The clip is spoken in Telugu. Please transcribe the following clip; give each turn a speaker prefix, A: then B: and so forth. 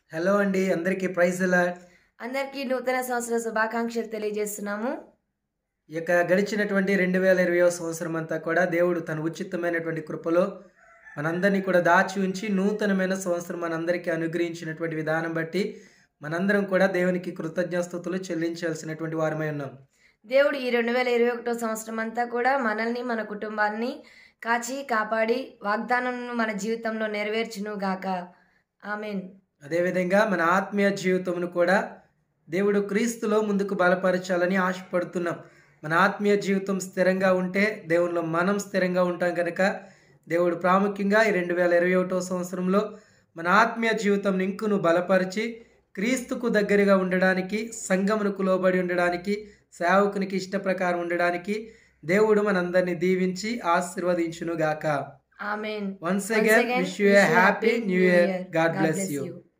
A: హలో అండి అందరికీ ప్రైజ్ అలాట్
B: అందరికీ నూతన సంవత్సర శుభాకాంక్షలు తెలియజేస్తున్నాము
A: ఈ యొక్క గడిచినటువంటి రెండు వేల ఇరవై సంవత్సరం అంతా కూడా దేవుడు తన ఉచితమైనటువంటి కృపలో మనందరినీ కూడా దాచి ఉంచి నూతనమైన సంవత్సరం మనందరికీ అనుగ్రహించినటువంటి విధానం బట్టి మనందరం కూడా దేవునికి కృతజ్ఞాస్తుతులు చెల్లించాల్సినటువంటి వారమై ఉన్నాం
B: దేవుడు ఈ రెండు వేల ఇరవై ఒకటో సంవత్సరం అంతా కూడా మనల్ని మన కుటుంబాన్ని కాచి కాపాడి వాగ్దానంను మన జీవితంలో నెరవేర్చును గాక ఆమెన్
A: అదేవిధంగా మన ఆత్మీయ జీవితమును కూడా దేవుడు క్రీస్తులో ముందుకు బలపరచాలని ఆశపడుతున్నాం మన ఆత్మీయ జీవితం స్థిరంగా ఉంటే దేవునిలో మనం స్థిరంగా ఉంటాం కనుక దేవుడు ప్రాముఖ్యంగా ఈ రెండు వేల ఇరవై ఒకటో సంవత్సరంలో మన ఆత్మీయ జీవితం ఇంకును బలపరిచి క్రీస్తుకు దగ్గరగా ఉండడానికి సంగమునకు లోబడి ఉండడానికి సేవకునికి ఇష్ట ప్రకారం ఉండడానికి దేవుడు మనందరినీ దీవించి ఆశీర్వదించును గాక
B: amen
A: once again wish you happy new year God bless you